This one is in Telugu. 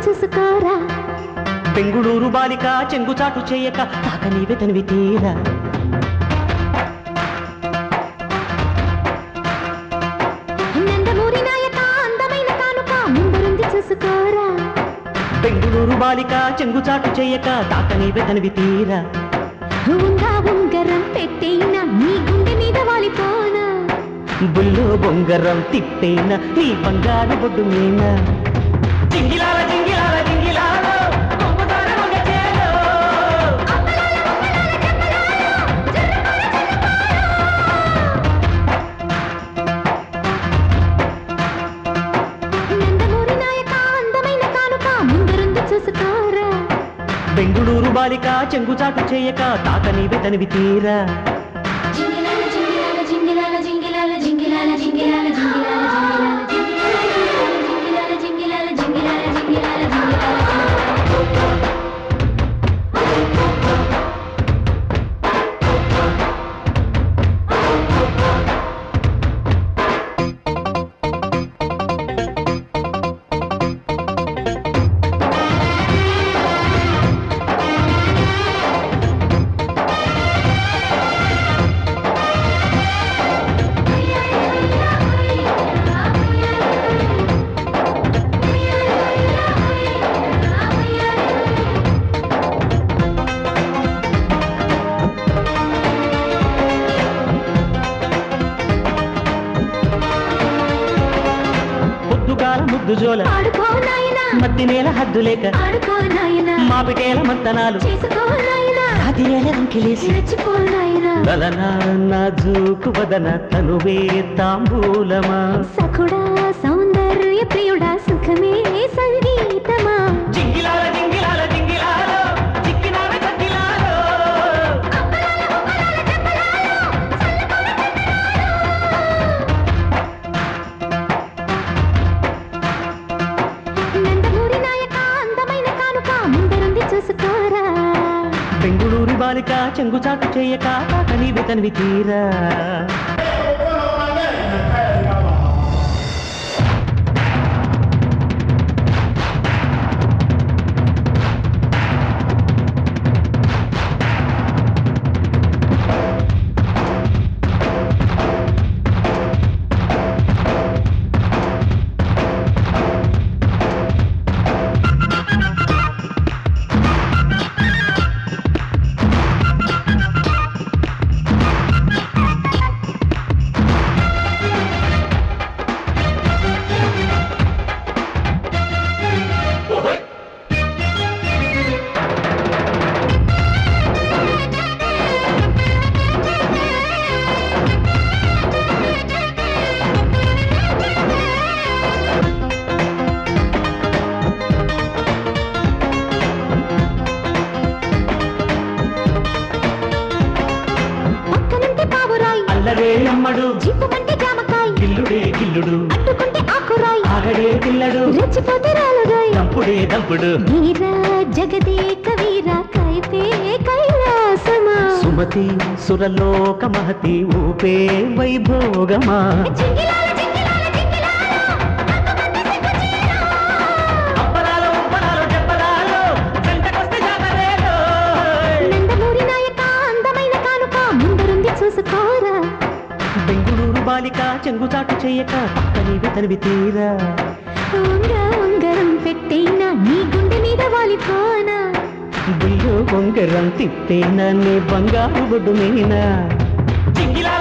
చూసుకోరా బెంగుళూరు బాలిక చెంగుచాటు చేయక తాక నీవే తనివి తీరా నందమూరి నాయక అందమైన కానుక ముందరుంది చూసుకోరా బెంగుళూరు బాలిక చెంగుచాటు చేయక తాక నీవే తనివి తీరా ఉంగా ఉంగరం పెట్టేనా నీ గుండె మీద వాలిపోనా బుల్లో బొంగరం తిప్పేన నీ బంగారు బొడ్డు మీన జింగిలాల జింగిలాల జింగిలాల కొంగుదార వంగ చేలో. నందమూరి నాయక అందమైన కానుక ముందరుంది చూసుకోరా బెంగుళూరు బాలిక చెంగుచాటు చేయక తాక నీవే తనివి తీరా జింగిలాల జింగిలాల జింగిలాల జింగిలాల జింగిలాల జింగిలాల జింగిలాల జింగిలాల జింగిలాల జింగిలాల జింగిలాల జింగిలాల పొద్దుగాల ముద్దు జోల ఆడుకో నాయనా మత్తి నేల హద్దు లేక ఆడుకో నాయనా మాపిటేల మత్తనాలు చేసుకో నాయనా అదిరేల రంకిలేసి రెచ్చిపో నాయనా లలనా నాజూకు వదన తనువే తాంబూలమా సఖుడా సౌందర్య ప్రియుడా సుఖమే సంగీతమా జింగిలాల జింగిలాల జింగిలాలో చిక్కినాల కత్తిలాలో నందమూరి నాయక అందమైన కానుక ముందరుంది చూసుకోరా బెంగుళూరు బాలిక చెంగుచాటు చేయక తాక నీవే తనివి తీరా పక్కనుంటే పావురాయి అల్లరే అమ్మడు జిప్పు కంటే జామకాయ గిల్లుడే గిల్లుడు అట్టుకుంటే ఆకురాయి ఆగడే పిల్లడు రెచ్చిపోతే రాలుగాయి దంపుడే దంపుడు వీరా జగదేక వీరా కైపే కైలాసమా సుమతి సురలోక మహతి ఊపే వైభోగమా జింగిలాల జింగిలాల జింగిలాల అప్పలాలు ఉప్పలాలు చెప్పలాలు జంటకొస్తే జాతరేలో నందమూరి నాయక అందమైన కానుక ముందరుంది చూసుకోరా బెంగుళూరు బాలిక చెంగుచాటు చేయక పక్క నీవి తనివి తీరా ఉంగ ఉంగరం పెట్టేనా నీ గుండె మీద వాలిపోనా బిల్లు బొంగరం తిప్పేనా నీ బంగారు బొడ్డు మీనా జింగిలా